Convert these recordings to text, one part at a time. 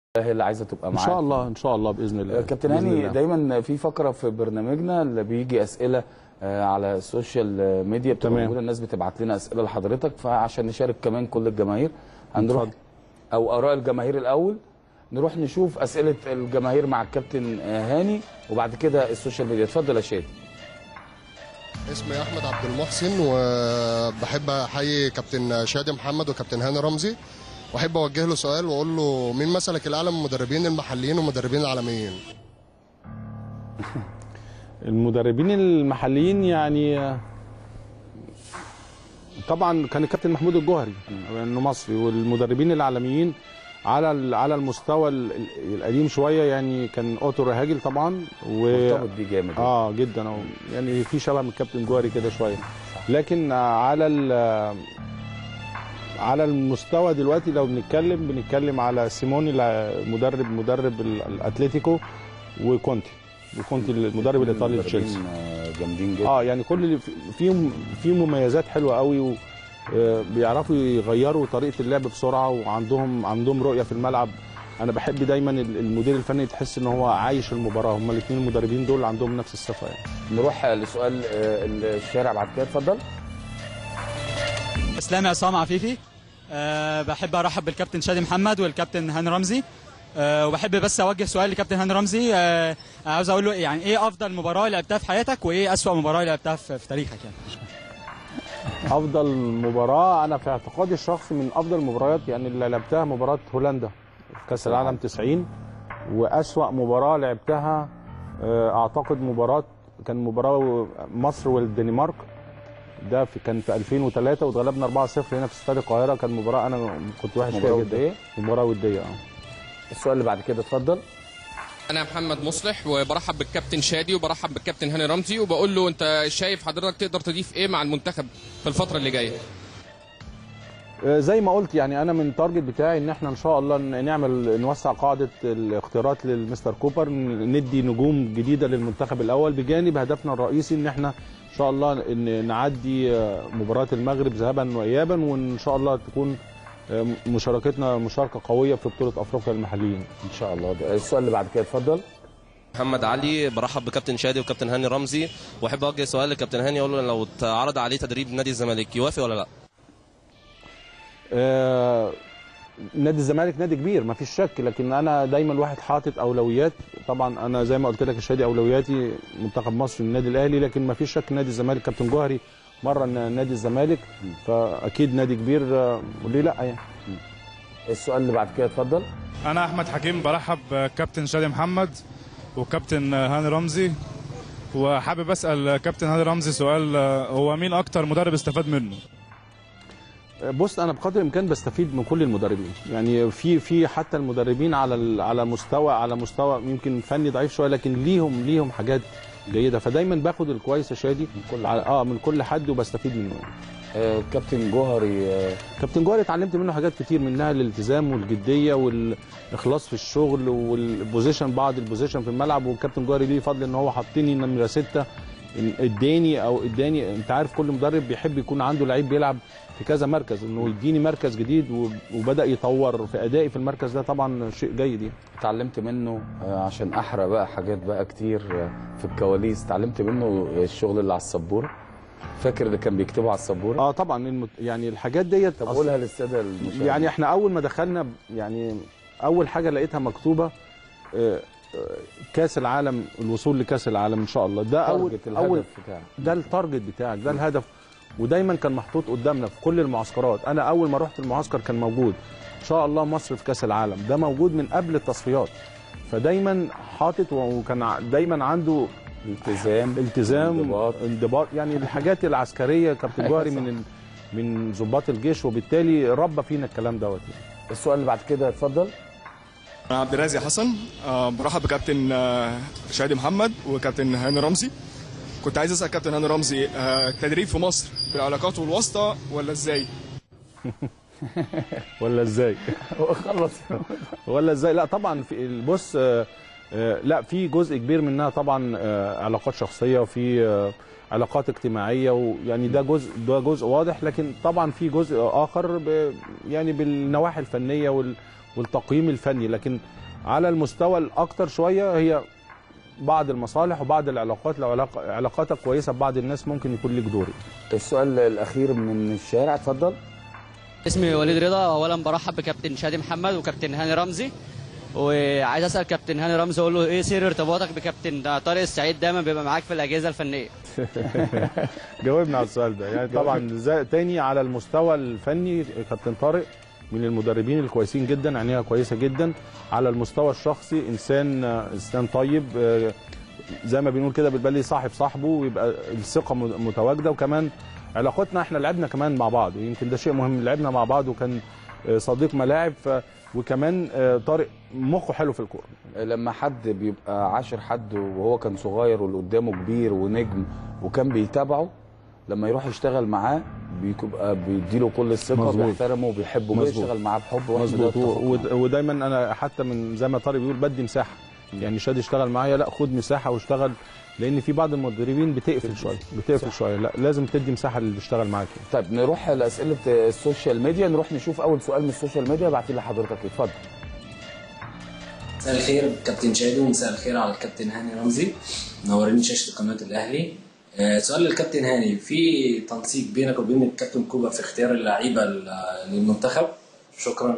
هي اللي عايزه تبقى ان معاك شاء الله ان شاء الله باذن الله كابتن بإذن هاني الله. دايما في فقره في برنامجنا اللي بيجي اسئله آه، على السوشيال ميديا بتبقى تمام. موجوده الناس بتبعت لنا اسئله لحضرتك فعشان نشارك كمان كل الجماهير هنروح اتفضل. او اراء الجماهير الاول نروح نشوف اسئله الجماهير مع الكابتن آه، هاني وبعد كده السوشيال ميديا اتفضل يا شادي اسمي احمد عبد المحسن وبحب احيي كابتن شادي محمد وكابتن هاني رمزي واحب اوجه له سؤال واقول له مين مثلك الاعلى من المدربين المحليين والمدربين العالميين المدربين المحليين يعني طبعا كان الكابتن محمود الجوهري انه مصري والمدربين العالميين على ال- على المستوى ال- ال- القديم شويه يعني كان اوتو رهاجل طبعا و مرتبط بيه جامد اه جدا أو يعني في شبه من الكابتن جوهري كده شويه لكن على ال- على المستوى دلوقتي لو بنتكلم بنتكلم على سيموني الع- مدرب مدرب ال- الاتليتيكو وكونتي وكونتي المدرب الايطالي لتشيلسي مدربين، آه، جامدين جدا اه يعني كل اللي في- فيهم في مميزات حلوه قوي و آه، بيعرفوا يغيروا طريقه اللعب بسرعه وعندهم عندهم رؤيه في الملعب انا بحب دايما ال- المدير الفني تحس ان هو عايش المباراه هما الاثنين المدربين دول عندهم نفس الصفه يعني نروح لسؤال آه، الشارع بعد كده اتفضل اسلام عصام عفيفي أه بحب ارحب بالكابتن شادي محمد والكابتن هاني رمزي أه وبحب بس اوجه سؤال لكابتن هاني رمزي أه عاوز اقول له يعني ايه افضل مباراه لعبتها في حياتك وايه اسوأ مباراه لعبتها في, في تاريخك يعني افضل مباراه انا في اعتقادي الشخصي من افضل المباريات يعني اللي لعبتها مباراه هولندا في كاس العالم 90 واسوا مباراه لعبتها آه، اعتقد مباراه كان مباراه مصر والدنمارك ده في كان في 2003 واتغلبنا 4-0 هنا في استاد القاهره كان مباراه انا كنت وحش فيها مباراة جدا ودية؟ مباراه وديه اه السؤال اللي بعد كده اتفضل انا محمد مصلح وبرحب بالكابتن شادي وبرحب بالكابتن هاني رمزي وبقول له انت شايف حضرتك تقدر تضيف ايه مع المنتخب في الفتره اللي جايه آه، زي ما قلت يعني انا من التارجت بتاعي ان احنا ان شاء الله ن- نعمل نوسع قاعده الاختيارات للمستر كوبر ن- ندي نجوم جديده للمنتخب الاول بجانب هدفنا الرئيسي ان احنا ان شاء الله ان نعدي آه، مباراه المغرب ذهابا وايابا وان شاء الله تكون آه، مشاركتنا مشاركه قويه في بطوله افريقيا المحليين ان شاء الله ده السؤال اللي بعد كده اتفضل محمد علي برحب بكابتن شادي وكابتن هاني رمزي واحب اوجه سؤال لكابتن هاني اقول له لو اتعرض عليه تدريب نادي الزمالك يوافق ولا لا؟ آه، نادي الزمالك نادي كبير ما فيش شك لكن انا دايما الواحد حاطط اولويات طبعا انا زي ما قلت لك الشادي اولوياتي منتخب مصر النادي الاهلي لكن ما فيش شك نادي الزمالك كابتن جوهري مره نادي الزمالك فاكيد نادي كبير آه، وليه لا يعني السؤال اللي بعد كده اتفضل انا احمد حكيم برحب بكابتن شادي محمد وكابتن هاني رمزي وحابب اسال كابتن هاني رمزي سؤال هو مين اكتر مدرب استفاد منه بص انا بقدر الامكان بستفيد من كل المدربين يعني في في حتى المدربين على ال- على مستوى على مستوى يمكن فني ضعيف شويه لكن ليهم ليهم حاجات جيده فدايما باخد الكويس يا شادي من كل اه من كل حد وبستفيد منه يعني. آه، كابتن جوهري آه، كابتن جوهري اتعلمت منه حاجات كتير منها الالتزام والجديه والاخلاص في الشغل والبوزيشن بعض البوزيشن في الملعب والكابتن جوهري ليه فضل ان هو حطني نمره سته اداني او اداني انت عارف كل مدرب بيحب يكون عنده لعيب بيلعب في كذا مركز انه يديني مركز جديد و- وبدا يطور في ادائي في المركز ده طبعا شيء جيد يعني اتعلمت منه آه، عشان احرق بقى حاجات بقى كتير آه، في الكواليس اتعلمت منه الشغل اللي على السبوره فاكر اللي كان بيكتبه على السبوره اه طبعا المت... يعني الحاجات ديت طب أصل- قولها للساده المشاهدين يعني احنا اول ما دخلنا ب- يعني اول حاجه لقيتها مكتوبه آه، آه، كاس العالم الوصول لكاس العالم ان شاء الله ده اول تارجت اول الهدف بتاعك ده التارجت بتاعك ده الهدف ودايما كان محطوط قدامنا في كل المعسكرات انا اول ما رحت المعسكر كان موجود ان شاء الله مصر في كاس العالم ده موجود من قبل التصفيات فدايما حاطط وكان ع- دايما عنده التزام التزام انضباط. انضباط يعني الحاجات العسكريه كابتن أيوة جوهري صح. من ال- من ضباط الجيش وبالتالي ربى فينا الكلام دوت يعني. السؤال اللي بعد كده اتفضل انا عبد الرازق حسن آه، برحب بكابتن آه، شادي محمد وكابتن هاني رمزي كنت عايز اسال كابتن هاني رمزي آه، التدريب في مصر بالعلاقات والواسطه ولا ازاي ولا ازاي خلص ولا ازاي لا طبعا في بص آه، آه، لا في جزء كبير منها طبعا آه، علاقات شخصيه وفي آه، علاقات اجتماعيه ويعني ده جزء ده جزء واضح لكن طبعا في جزء اخر ب يعني بالنواحي الفنيه وال والتقييم الفني لكن على المستوى الاكتر شويه هي بعض المصالح وبعض العلاقات لو علاقة علاقاتك كويسه ببعض الناس ممكن يكون لك دور السؤال الاخير من الشارع اتفضل اسمي وليد رضا اولا برحب بكابتن شادي محمد وكابتن هاني رمزي وعايز اسال كابتن هاني رمزي اقول له ايه سر ارتباطك بكابتن طارق السعيد دايما بيبقى معاك في الاجهزه الفنيه جاوبنا على السؤال ده يعني طبعا زي تاني على المستوى الفني كابتن طارق من المدربين الكويسين جدا عينيها كويسه جدا على المستوى الشخصي انسان انسان طيب آه، زي ما بنقول كده بالبلدي صاحب صاحبه ويبقى الثقه م- متواجده وكمان علاقتنا احنا لعبنا كمان مع بعض يمكن ده شيء مهم لعبنا مع بعض وكان آه، صديق ملاعب ف وكمان آه، طارق مخه حلو في الكوره لما حد بيبقى عاشر حد وهو كان صغير واللي قدامه كبير ونجم وكان بيتابعه لما يروح يشتغل معاه بيبقى بيديله كل الثقه مظبوط. وبيحترمه وبيحبه مظبوط. وبيشتغل معاه بحب وإحنا مظبوط بنتفق معاه. ود- ودايما انا حتى من زي ما طارق بيقول بدي مساحه يعني شادي اشتغل معايا لا خد مساحه واشتغل لان في بعض المدربين بتقفل شويه بتقفل شويه لا لازم تدي مساحه للي اشتغل معاك يعني. طيب نروح لاسئله السوشيال ميديا نروح نشوف اول سؤال من السوشيال ميديا بعتيه لحضرتك اتفضل مساء الخير كابتن شادي ومساء الخير على الكابتن هاني رمزي منورين شاشه قناه الاهلي آه، سؤال للكابتن هاني في تنسيق بينك وبين الكابتن كوبا في اختيار اللعيبه ل- للمنتخب شكرا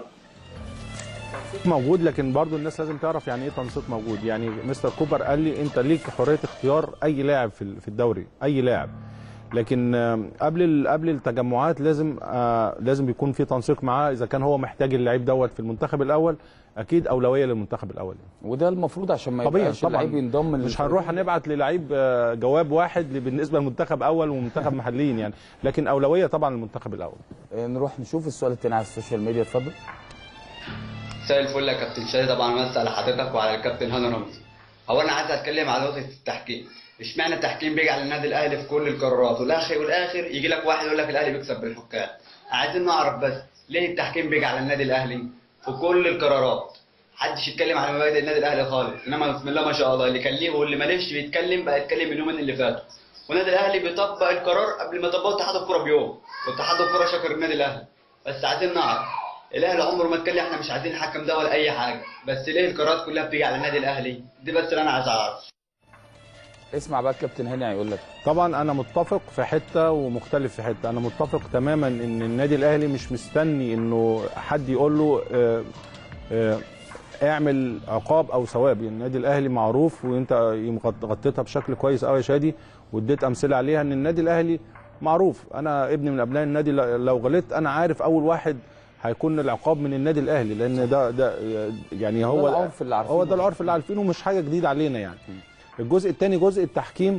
موجود لكن برضو الناس لازم تعرف يعني ايه تنسيق موجود يعني مستر كوبر قال لي انت ليك حريه اختيار اي لاعب في ال- في الدوري اي لاعب لكن آم، قبل ال- قبل التجمعات لازم آه، لازم يكون في تنسيق معاه اذا كان هو محتاج اللعيب دوت في المنتخب الاول اكيد اولويه للمنتخب الاول وده المفروض عشان ما طبيعي يبقاش طبعا اللعيب ينضم مش هنروح هنبعت للعيب آه، جواب واحد بالنسبه لمنتخب اول ومنتخب محليين يعني لكن اولويه طبعا للمنتخب الاول نروح نشوف السؤال التاني على السوشيال ميديا اتفضل مساء الفل يا كابتن شادي طبعا بس على حضرتك وعلى الكابتن هاني رمزي هو انا عايز اتكلم على نقطه التحكيم اشمعنى التحكيم بيجي على النادي الاهلي في كل القرارات والاخر والاخر يجي لك واحد يقول لك الاهلي بيكسب بالحكام عايزين نعرف بس ليه التحكيم بيجي على النادي الاهلي في كل القرارات محدش يتكلم على مبادئ النادي الاهلي خالص انما بسم الله ما شاء الله اللي كان ليه واللي ماليش بيتكلم بقى يتكلم اليومين اللي فاتوا والنادي الاهلي بيطبق القرار قبل ما يطبقه اتحاد الكوره بيوم واتحاد الكوره شكر النادي الاهلي بس عايزين نعرف الاهلي عمره ما اتكلم احنا مش عايزين الحكم ده ولا اي حاجه بس ليه القرارات كلها بتيجي على النادي الاهلي دي بس اللي انا عايز اعرف اسمع بقى الكابتن هاني هيقول لك طبعا انا متفق في حته ومختلف في حته انا متفق تماما ان النادي الاهلي مش مستني انه حد يقول له آه، آه، اعمل عقاب او ثواب يعني النادي الاهلي معروف وانت يمكن غطيتها بشكل كويس قوي يا شادي واديت امثله عليها ان النادي الاهلي معروف انا ابن من ابناء النادي لو غلطت انا عارف اول واحد هيكون العقاب من النادي الاهلي لان ده ده يعني هو ده العرف اللي عارفينه. هو ده العرف اللي عارفينه ومش حاجه جديده علينا يعني الجزء الثاني جزء التحكيم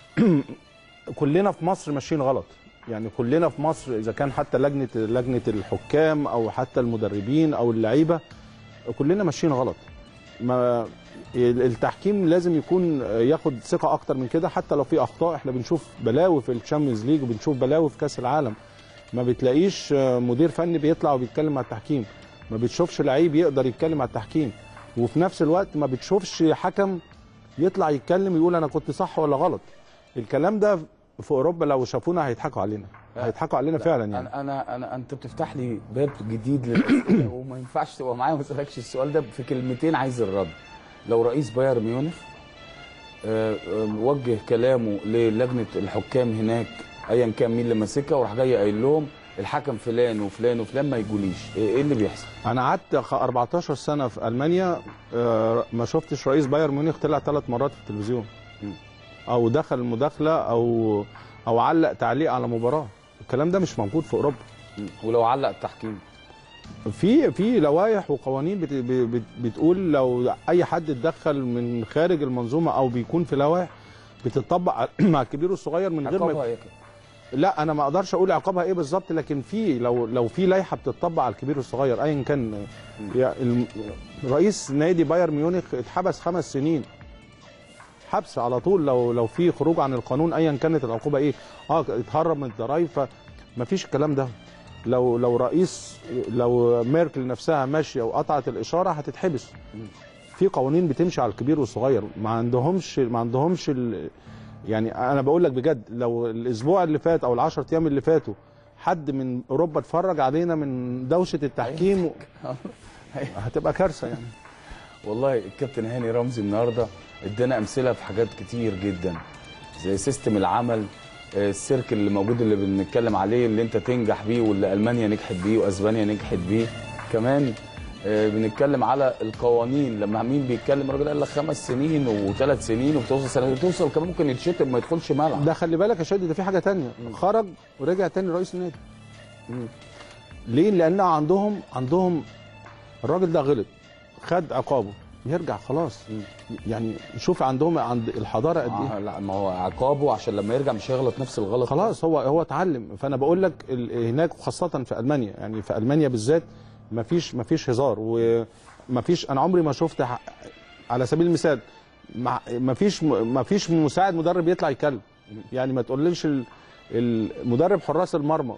كلنا في مصر ماشيين غلط يعني كلنا في مصر اذا كان حتى لجنه لجنه الحكام او حتى المدربين او اللعيبه كلنا ماشيين غلط ما التحكيم لازم يكون ياخد ثقه اكتر من كده حتى لو في اخطاء احنا بنشوف بلاوي في الشامبيونز ليج وبنشوف بلاوي في كاس العالم ما بتلاقيش مدير فني بيطلع وبيتكلم على التحكيم ما بتشوفش لعيب يقدر يتكلم على التحكيم وفي نفس الوقت ما بتشوفش حكم يطلع يتكلم يقول انا كنت صح ولا غلط الكلام ده في اوروبا لو شافونا هيضحكوا علينا هيضحكوا علينا فعلا يعني انا انا انا انت بتفتح لي باب جديد للاسئله وما ينفعش تبقى معايا وما اسالكش السؤال ده في كلمتين عايز الرد لو رئيس بايرن ميونخ آه، آه، وجه كلامه للجنه الحكام هناك ايا كان مين اللي ماسكها وراح جاي قايل لهم الحكم فلان وفلان وفلان ما يجوليش ايه إيه اللي بيحصل؟ انا قعدت خ- 14 سنه في المانيا آه، ما شفتش رئيس بايرن ميونخ طلع ثلاث مرات في التلفزيون او دخل المداخله او او علق تعليق على مباراه الكلام ده مش موجود في اوروبا ولو علق التحكيم في في لوائح وقوانين بت بت بتقول لو اي حد اتدخل من خارج المنظومه او بيكون في لوائح بتطبق مع الكبير والصغير من غير عقابها ما ايه كده؟ لا انا ما اقدرش اقول عقابها ايه بالظبط لكن في لو لو في لائحه بتطبق على الكبير والصغير ايا كان يعني الم- رئيس نادي بايرن ميونخ اتحبس خمس سنين حبس على طول لو لو في خروج عن القانون ايا كانت العقوبه ايه اه اتهرب من الضرايب فما فيش الكلام ده لو لو رئيس لو ميركل نفسها ماشيه وقطعت الاشاره هتتحبس في قوانين بتمشي على الكبير والصغير ما عندهمش ما عندهمش ال... يعني انا بقول لك بجد لو الاسبوع اللي فات او ال10 ايام اللي فاتوا حد من اوروبا اتفرج علينا من دوشه التحكيم و... هتبقى كارثه يعني والله الكابتن هاني رمزي النهارده ادانا امثله في حاجات كتير جدا زي سيستم العمل آه، السيرك اللي موجود اللي بنتكلم عليه اللي انت تنجح بيه واللي المانيا نجحت بيه واسبانيا نجحت بيه كمان آه، بنتكلم على القوانين لما مين بيتكلم الراجل قال لك خمس سنين وثلاث سنين وبتوصل سنه توصل كمان ممكن يتشتم ما يدخلش ملعب ده خلي بالك يا شادي ده في حاجه تانية خرج ورجع تاني رئيس النادي ليه لان عندهم عندهم الراجل ده غلط خد عقابه يرجع خلاص يعني شوف عندهم عند الحضاره قد آه ايه لا ما هو عقابه عشان لما يرجع مش هيغلط نفس الغلط خلاص هو هو اتعلم فانا بقول لك ال- هناك خاصه في المانيا يعني في المانيا بالذات مفيش مفيش هزار ومفيش انا عمري ما شفت ح- على سبيل المثال مع- مفيش مفيش مساعد مدرب يطلع يتكلم يعني ما تقوليش ال- المدرب حراس المرمى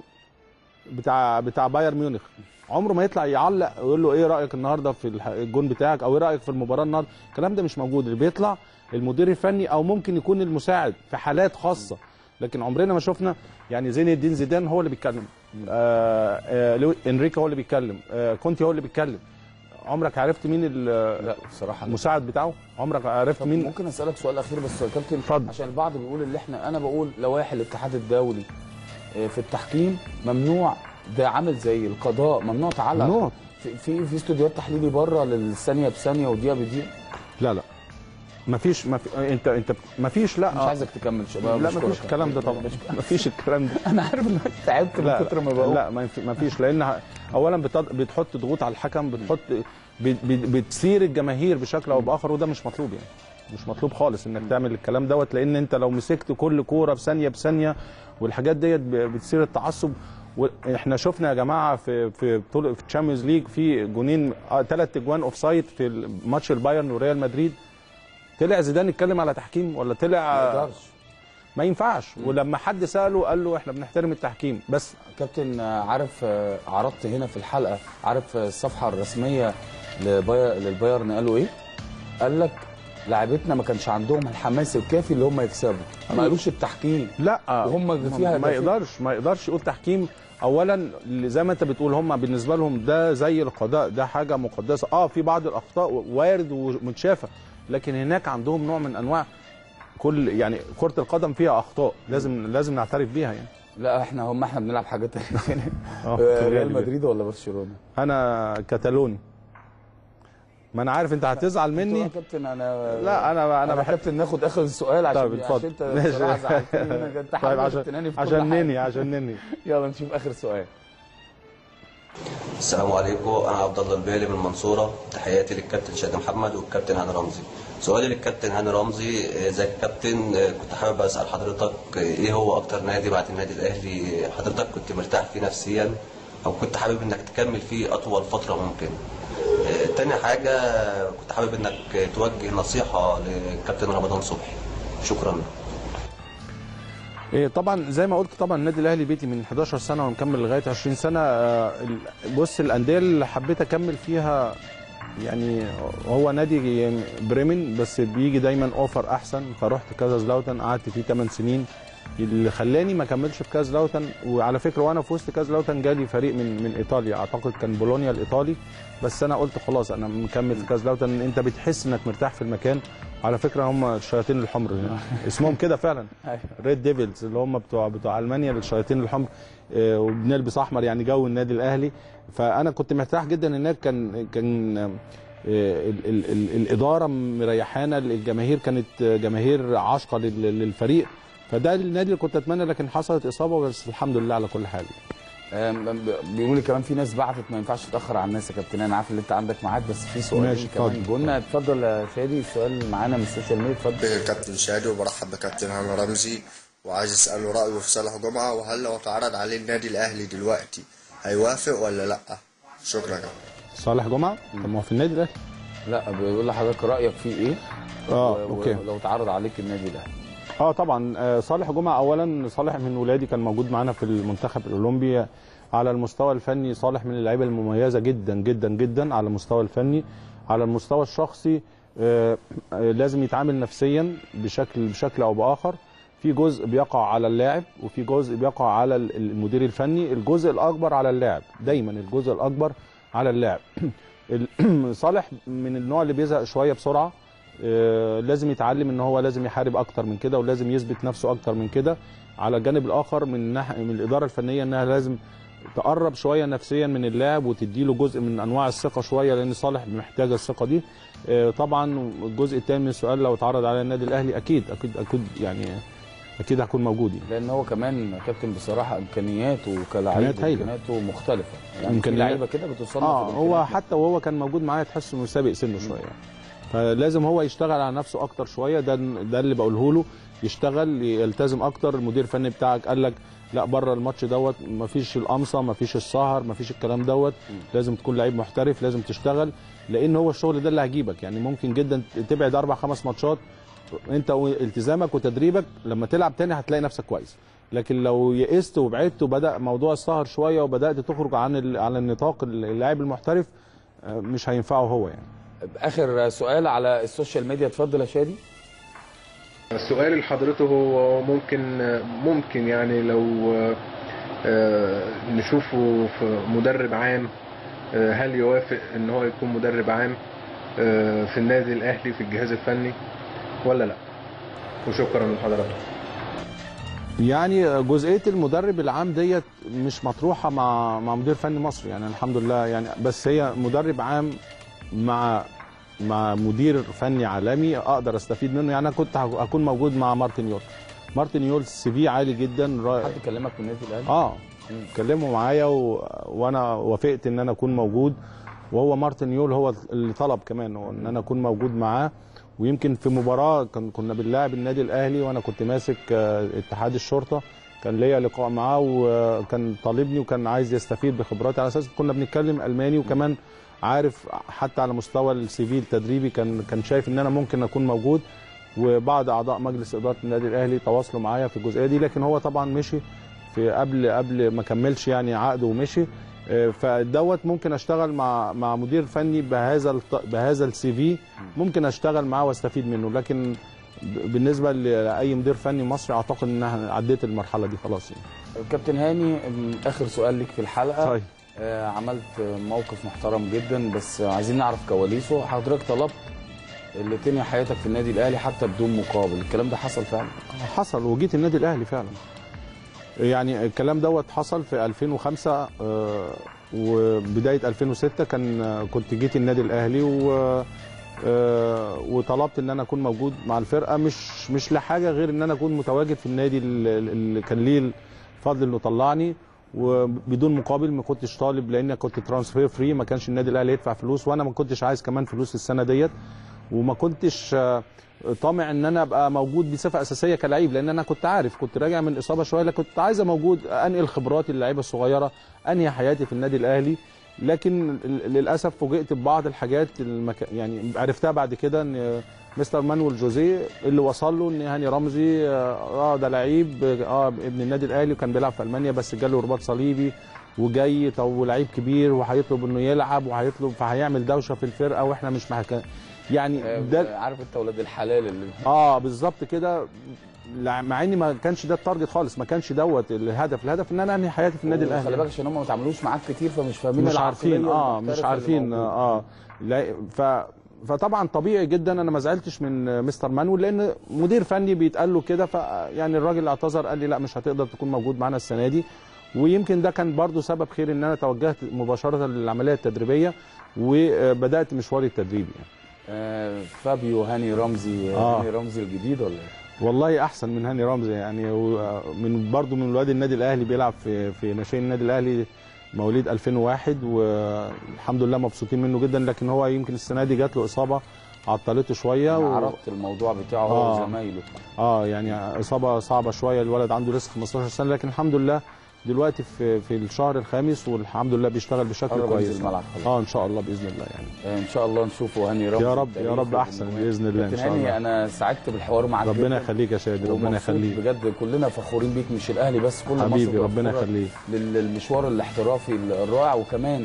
بتاع بتاع بايرن ميونخ عمره ما يطلع يعلق ويقول له ايه رايك النهارده في الح- الجون بتاعك او ايه رايك في المباراه النهارده الكلام ده مش موجود اللي بيطلع المدير الفني او ممكن يكون المساعد في حالات خاصه لكن عمرنا ما شفنا يعني زين الدين زيدان هو اللي بيتكلم آه آه لو- انريكا هو اللي بيتكلم آه كونتي هو اللي بيتكلم عمرك عرفت مين ال- لا بصراحه المساعد بتاعه عمرك عرفت طب مين ممكن اسالك سؤال اخير بس يا كابتن اتفضل. عشان البعض بيقول اللي احنا انا بقول لوائح الاتحاد الدولي آه، في التحكيم ممنوع ده عامل زي القضاء ممنوع تعلق ممنوع. في في, في استوديوهات تحليلي بره للثانيه بثانيه ودقيقه بدقيقه لا لا مفيش مفي... انت انت مفيش لا مش عايزك تكمل شباب لا بشكرك. مفيش الكلام ده طبعا مش- مفيش الكلام ده انا عارف ان تعبت من لا كتر ما بقول لا ما ينف- ما فيش لان ه- اولا بتض- بتحط ضغوط على الحكم بتحط بت- بت- بتثير الجماهير بشكل او باخر وده مش مطلوب يعني مش مطلوب خالص انك تعمل الكلام دوت لان انت لو مسكت كل كوره بثانيه بثانيه والحاجات ديت ب- بتثير التعصب واحنا شفنا يا جماعه في في بطوله في الشامبيونز ليج في جونين ثلاث اجوان اوف سايد في ماتش البايرن وريال مدريد طلع زيدان يتكلم على تحكيم ولا ما طلع يقدرش ما ينفعش ولما حد ساله قال له احنا بنحترم التحكيم بس كابتن آه، عارف آه، عرضت هنا في الحلقه عارف آه، الصفحه الرسميه لباير للبايرن قالوا ايه؟ قال لك لاعبتنا ما كانش عندهم الحماس الكافي اللي هم يكسبوا ما قالوش التحكيم لا وهم فيها ما يقدرش ما يقدرش يقول تحكيم اولا زي ما انت بتقول هم بالنسبه لهم ده زي القضاء ده حاجه مقدسه اه في بعض الاخطاء وارد ومتشافه لكن هناك عندهم نوع من انواع كل يعني كره القدم فيها اخطاء لازم لازم نعترف بيها يعني لا احنا هم احنا بنلعب حاجات تانية آه، آه، ريال ريال مدريد ولا برشلونه؟ انا كتالوني ما انا عارف انت هتزعل قلت له مني يا كابتن انا لا انا انا انا بحب كابتن ناخد اخر السؤال عشان طيب اتفضل عشان انت بصراحه زعلتني منك انت طيب حبيبي عشان كابتن في كل عشان حاجة. نني عشان نني يلا نشوف اخر سؤال السلام عليكم انا عبد الله البالي من المنصوره تحياتي للكابتن شادي محمد والكابتن هاني رمزي سؤالي للكابتن هاني رمزي آه، ازيك يا كابتن آه، كنت حابب اسال حضرتك آه، ايه هو اكتر نادي بعد النادي الاهلي حضرتك كنت مرتاح فيه نفسيا او كنت حابب انك تكمل فيه اطول فتره ممكن آه، تاني حاجه آه، كنت حابب انك توجه نصيحه للكابتن رمضان صبحي شكرا إيه طبعا زي ما قلت طبعا النادي الاهلي بيتي من 11 سنه ومكمل لغايه 20 سنه آه، ال- بص الانديه اللي حبيت اكمل فيها يعني هو نادي بريمن بس بيجي دايما اوفر احسن فرحت كازازلاوتن قعدت فيه 8 سنين اللي خلاني ما اكملش في كازلاوتن وعلى فكره وانا في وسط كازلاوتن جالي فريق من من ايطاليا اعتقد كان بولونيا الايطالي بس انا قلت خلاص انا مكمل في كازلاوتن انت بتحس انك مرتاح في المكان على فكره هم الشياطين الحمر اسمهم كده فعلا ريد ديفلز اللي هم بتوع بتوع المانيا الشياطين الحمر آه، وبنلبس احمر يعني جو النادي الاهلي فانا كنت مرتاح جدا هناك كان كان آه، ال ال ال الاداره مريحانا الجماهير كانت آه، جماهير عاشقه لل- للفريق فده النادي اللي كنت اتمنى لكن حصلت اصابه بس الحمد لله على كل حال آم، بيقولوا لي كمان في ناس بعتت ما ينفعش تتاخر على الناس يا كابتن انا عارف ان انت عندك ميعاد بس في سؤالين ماشي، كمان اتفضل. قلنا اتفضل يا شادي السؤال معانا من السوشيال ميديا اتفضل كابتن شادي وبرحب بكابتن هاني رمزي وعايز اساله رايه في صالح جمعه وهل لو اتعرض عليه النادي الاهلي دلوقتي هيوافق ولا لا شكرا يا كابتن صالح جمعه طب ما هو في النادي الاهلي لا بيقول لحضرتك رايك فيه ايه اه و- اوكي ولو اتعرض عليك النادي الاهلي اه طبعا آه، صالح جمعه اولا صالح من ولادي كان موجود معانا في المنتخب الاولمبي على المستوى الفني صالح من اللعيبه المميزه جدا جدا جدا على المستوى الفني على المستوى الشخصي آه، آه، لازم يتعامل نفسيا بشكل بشكل او باخر في جزء بيقع على اللاعب وفي جزء بيقع على ال- المدير الفني الجزء الاكبر على اللاعب دايما الجزء الاكبر على اللاعب ال- صالح من النوع اللي بيزهق شويه بسرعه آه، لازم يتعلم ان هو لازم يحارب اكتر من كده ولازم يثبت نفسه اكتر من كده على الجانب الاخر من ناحيه من الاداره الفنيه انها لازم تقرب شويه نفسيا من اللاعب وتديله جزء من انواع الثقه شويه لان صالح محتاج الثقه دي آه، طبعا الجزء الثاني من السؤال لو اتعرض على النادي الاهلي اكيد اكيد اكيد يعني اكيد هكون موجود يعني. لان هو كمان كابتن بصراحه امكانياته كلاعب إمكانيات هايلة. امكانياته مختلفه يعني في إمكانيات- لعيبه كده بتصنف اه الإمكانيات هو حتى وهو كان موجود معايا تحس انه سابق سنه شويه يعني. فلازم هو يشتغل على نفسه اكتر شويه ده ده اللي بقوله له يشتغل يلتزم اكتر المدير الفني بتاعك قال لك لا بره الماتش دوت مفيش القمصه مفيش السهر مفيش الكلام دوت لازم تكون لعيب محترف لازم تشتغل لان هو الشغل ده اللي هيجيبك يعني ممكن جدا تبعد اربع خمس ماتشات انت والتزامك وتدريبك لما تلعب تاني هتلاقي نفسك كويس لكن لو يئست وبعدت وبدا موضوع السهر شويه وبدات تخرج عن ال- عن النطاق اللاعب المحترف آه، مش هينفعه هو يعني اخر سؤال على السوشيال ميديا اتفضل يا شادي السؤال لحضرته هو ممكن ممكن يعني لو آه، نشوفه في مدرب عام آه، هل يوافق ان هو يكون مدرب عام آه، في النادي الاهلي في الجهاز الفني ولا لا وشكرا لحضرتك يعني جزئيه المدرب العام ديت مش مطروحه مع مع مدير فني مصري يعني الحمد لله يعني بس هي مدرب عام مع مع مدير فني عالمي اقدر استفيد منه يعني انا كنت هك- هكون موجود مع مارتن يول مارتن يول سي في عالي جدا را- حد كلمك من النادي الاهلي اه كلموا معايا و... وانا وافقت ان انا اكون موجود وهو مارتن يول هو اللي طلب كمان هو ان انا اكون موجود معاه ويمكن في مباراه كان كنا بنلاعب النادي الاهلي وانا كنت ماسك آه، اتحاد الشرطه كان ليا لقاء معاه وكان طالبني وكان عايز يستفيد بخبراتي على اساس كنا بنتكلم الماني وكمان عارف حتى على مستوى السي في التدريبي كان كان شايف ان انا ممكن اكون موجود وبعض اعضاء مجلس اداره النادي الاهلي تواصلوا معايا في الجزئيه دي لكن هو طبعا مشي في قبل قبل ما كملش يعني عقده ومشي آه، فدوت ممكن اشتغل مع مع مدير فني بهذا الط- بهذا السي في ممكن اشتغل معاه واستفيد منه لكن ب- بالنسبه لاي مدير فني مصري اعتقد ان أنا عديت المرحله دي خلاص يعني. كابتن هاني م- اخر سؤال ليك في الحلقه طيب. آه عملت موقف محترم جدا بس عايزين نعرف كواليسه حضرتك طلبت اللي تنهي حياتك في النادي الاهلي حتى بدون مقابل الكلام ده حصل فعلا حصل وجيت النادي الاهلي فعلا يعني الكلام دوت حصل في 2005 آه، وبدايه 2006 كان آه، كنت جيت النادي الاهلي و آه، وطلبت ان انا اكون موجود مع الفرقه مش مش لحاجه غير ان انا اكون متواجد في النادي اللي اللي كان ليه الفضل انه طلعني وبدون مقابل ما كنتش طالب لان كنت ترانسفير فري ما كانش النادي الاهلي يدفع فلوس وانا ما كنتش عايز كمان فلوس السنه ديت وما كنتش آه، طامع ان انا ابقى موجود بصفه اساسيه كلعيب لان انا كنت عارف كنت راجع من اصابه شويه لكن كنت عايز موجود انقل خبراتي اللعيبه الصغيره انهي حياتي في النادي الاهلي لكن ل- للاسف فوجئت ببعض الحاجات المك... يعني عرفتها بعد كده ان مستر مانويل جوزيه اللي وصل له ان هاني رمزي اه ده لعيب اه ابن النادي الاهلي وكان بيلعب في المانيا بس جاله رباط صليبي وجاي طب ولعيب كبير وهيطلب انه يلعب وهيطلب فهيعمل دوشه في الفرقه واحنا مش محك... يعني ده عارف انت ولاد الحلال اللي اه بالظبط كده لا- مع اني ما كانش ده التارجت خالص ما كانش دوت الهدف الهدف ان انا انهي حياتي في النادي الاهلي خلي بالك عشان هم ما تعاملوش معاك كتير فمش فاهمين مش عارفين العقلية اه المحترفة مش اللي عارفين موجودة. اه لا ف فطبعا طبيعي جدا انا ما زعلتش من مستر مانويل لان مدير فني بيتقال له كده ف يعني الراجل اعتذر قال لي لا مش هتقدر تكون موجود معانا السنه دي ويمكن ده كان برضو سبب خير ان انا توجهت مباشره للعمليه التدريبيه وبدات مشواري التدريبي يعني. آه فابيو هاني رمزي آه. هاني رمزي الجديد ولا ايه؟ والله احسن من هاني رمزي يعني هو من برضه من ولاد النادي الاهلي بيلعب في في ناشئين النادي الاهلي مواليد 2001 والحمد لله مبسوطين منه جدا لكن هو يمكن السنه دي جات له اصابه عطلته شويه أنا عرضت الموضوع بتاعه هو آه. وزمايله اه يعني اصابه صعبه شويه الولد عنده لسه 15 سنه لكن الحمد لله دلوقتي في في الشهر الخامس والحمد لله بيشتغل بشكل قرب كويس ينزل الملعب خلاص. اه ان شاء الله باذن الله يعني آه ان شاء الله نشوفه هاني رمزي يا رب بتاريخه يا رب احسن وبنواه. باذن الله ان كابتن شاء هاني الله انا سعدت بالحوار معاك ربنا جداً. يخليك يا شادي ربنا ومبسوط يخليك بجد كلنا فخورين بيك مش الاهلي بس كل حبيبي، مصر ربنا مفخورة يخليك. لل- للمشوار الاحترافي الرائع وكمان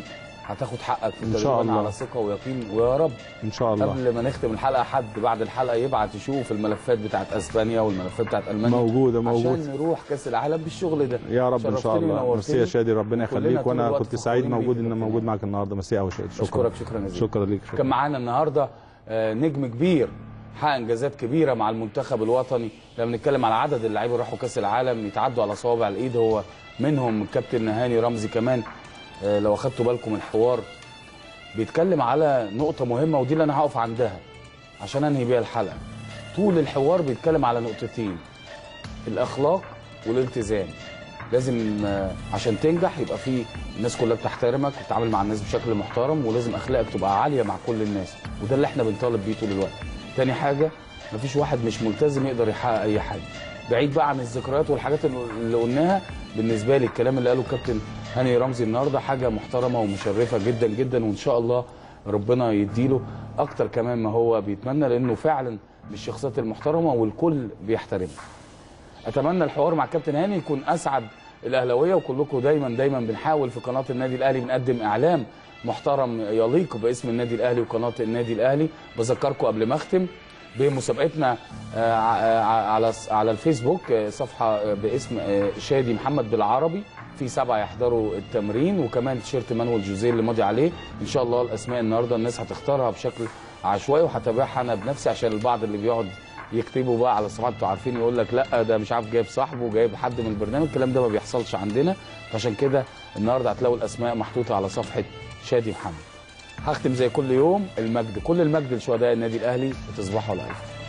هتاخد حقك في إن شاء التدريب الله. أنا على ثقه ويقين ويا رب ان شاء الله قبل ما نختم الحلقه حد بعد الحلقه يبعت يشوف الملفات بتاعت اسبانيا والملفات بتاعت المانيا موجوده موجوده عشان نروح كاس العالم بالشغل ده يا رب ان شاء شرفتني الله ميرسي يا ونورتني. شادي ربنا كلنا يخليك طول وانا الوقت كنت سعيد فخورين موجود بيك ان يا موجود معاك النهارده ميرسي قوي شادي شكرا بشكرك شكرا جزيلا شكرا ليك شكرا كان معانا النهارده آه، نجم كبير حقق انجازات كبيره مع المنتخب الوطني لما بنتكلم على عدد اللعيبه اللي راحوا كاس العالم يتعدوا على صوابع الايد هو منهم الكابتن هاني رمزي كمان آه، لو اخدتوا بالكم من الحوار بيتكلم على نقطه مهمه ودي اللي انا هقف عندها عشان انهي بيها الحلقه طول الحوار بيتكلم على نقطتين الاخلاق والالتزام لازم آه، عشان تنجح يبقى في الناس كلها بتحترمك وتتعامل مع الناس بشكل محترم ولازم اخلاقك تبقى عاليه مع كل الناس وده اللي احنا بنطالب بيه طول الوقت تاني حاجه مفيش واحد مش ملتزم يقدر يحقق اي حاجه بعيد بقى عن الذكريات والحاجات اللي قلناها بالنسبه لي الكلام اللي قاله الكابتن هاني رمزي النهارده حاجه محترمه ومشرفه جدا جدا وان شاء الله ربنا يديله اكتر كمان ما هو بيتمنى لانه فعلا من الشخصيات المحترمه والكل بيحترمه اتمنى الحوار مع الكابتن هاني يكون اسعد الاهلاويه وكلكم دايما دايما بنحاول في قناه النادي الاهلي بنقدم اعلام محترم يليق باسم النادي الاهلي وقناه النادي الاهلي بذكركم قبل ما اختم بمسابقتنا آه، ع- ع- على على الفيسبوك آه، صفحه آه، باسم آه، شادي محمد بالعربي في سبعه يحضروا التمرين وكمان تيشيرت مانويل جوزيه اللي ماضي عليه ان شاء الله الاسماء النهارده الناس هتختارها بشكل عشوائي وهتابعها انا بنفسي عشان البعض اللي بيقعد يكتبوا بقى على الصفحات انتوا عارفين يقول لك لا ده مش عارف جايب صاحبه جايب حد من البرنامج الكلام ده ما بيحصلش عندنا فعشان كده النهارده هتلاقوا الاسماء محطوطه على صفحه شادي محمد هختم زي كل يوم المجد كل المجد لشهداء النادي الاهلي وتصبحوا على الف